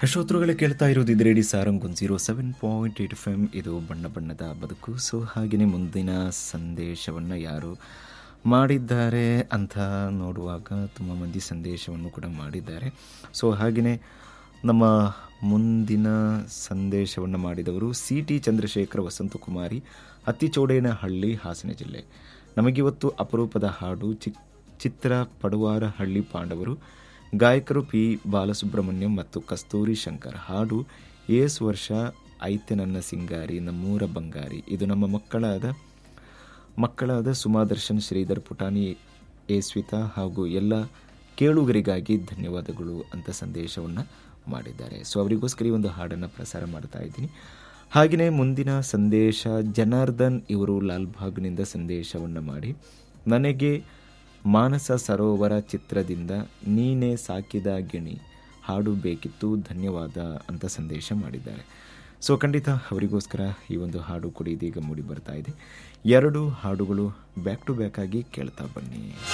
ಶ್ರೋತೃಗಳೇ ಕೇಳ್ತಾ ಇರೋದು ಇದು ರೇಡಿ ಸಾರಂಗ್ ಒಂದು zero seven point eight F M ಇದು ಬಣ್ಣ ಬಣ್ಣದ ಬದುಕು ಸೊ ಹಾಗೆಯೇ ಮುಂದಿನ ಸಂದೇಶವನ್ನು ಯಾರು ಮಾಡಿದ್ದಾರೆ ಅಂತ ನೋಡುವಾಗ ತುಂಬ ಮಂದಿ ಸಂದೇಶವನ್ನು ಕೂಡ ಮಾಡಿದ್ದಾರೆ ಸೊ ಹಾಗೆಯೇ ನಮ್ಮ ಮುಂದಿನ ಸಂದೇಶವನ್ನು ಮಾಡಿದವರು ಸಿ ಟಿ ಚಂದ್ರಶೇಖರ ವಸಂತಕುಮಾರಿ ಹತ್ತಿಚೋಡೇನಹಳ್ಳಿ ಹಾಸನ ಜಿಲ್ಲೆ ನಮಗಿವತ್ತು ಅಪರೂಪದ ಹಾಡು ಚಿಕ್ ಚಿತ್ರ ಪಡುವಾರ ಹಳ್ಳಿ ಪಾಂಡವರು ಗಾಯಕರು ಪಿ ಬಾಲಸುಬ್ರಹ್ಮಣ್ಯಂ ಮತ್ತು ಕಸ್ತೂರಿ ಶಂಕರ್ ಹಾಡು ಏಸ್ ವರ್ಷ ಐತೆ ನನ್ನ ಸಿಂಗಾರಿ ನಮ್ಮೂರ ಬಂಗಾರಿ ಇದು ನಮ್ಮ ಮಕ್ಕಳಾದ ಮಕ್ಕಳಾದ ಸುಮಾದರ್ಶನ್ ಶ್ರೀಧರ್ ಪುಟಾಣಿ ಏಸ್ವಿತಾ ಹಾಗೂ ಎಲ್ಲ ಕೇಳುಗರಿಗಾಗಿ ಧನ್ಯವಾದಗಳು ಅಂತ ಸಂದೇಶವನ್ನು ಮಾಡಿದ್ದಾರೆ ಸೊ ಅವರಿಗೋಸ್ಕರ ಈ ಒಂದು ಹಾಡನ್ನು ಪ್ರಸಾರ ಮಾಡ್ತಾ ಇದ್ದೀನಿ ಹಾಗೆಯೇ ಮುಂದಿನ ಸಂದೇಶ ಜನಾರ್ದನ್ ಇವರು ಲಾಲ್ಬಾಗ್ನಿಂದ ಸಂದೇಶವನ್ನು ಮಾಡಿ ನನಗೆ ಮಾನಸ ಸರೋವರ ಚಿತ್ರದಿಂದ ನೀನೇ ಸಾಕಿದ ಗಿಣಿ ಹಾಡು ಬೇಕಿತ್ತು ಧನ್ಯವಾದ ಅಂತ ಸಂದೇಶ ಮಾಡಿದ್ದಾರೆ ಸೊ ಖಂಡಿತ ಅವರಿಗೋಸ್ಕರ ಈ ಒಂದು ಹಾಡು ಕೂಡ ಇದೀಗ ಮೂಡಿ ಬರ್ತಾ ಇದೆ ಎರಡು ಹಾಡುಗಳು ಬ್ಯಾಕ್ ಟು ಬ್ಯಾಕ್ ಆಗಿ ಕೇಳ್ತಾ ಬನ್ನಿ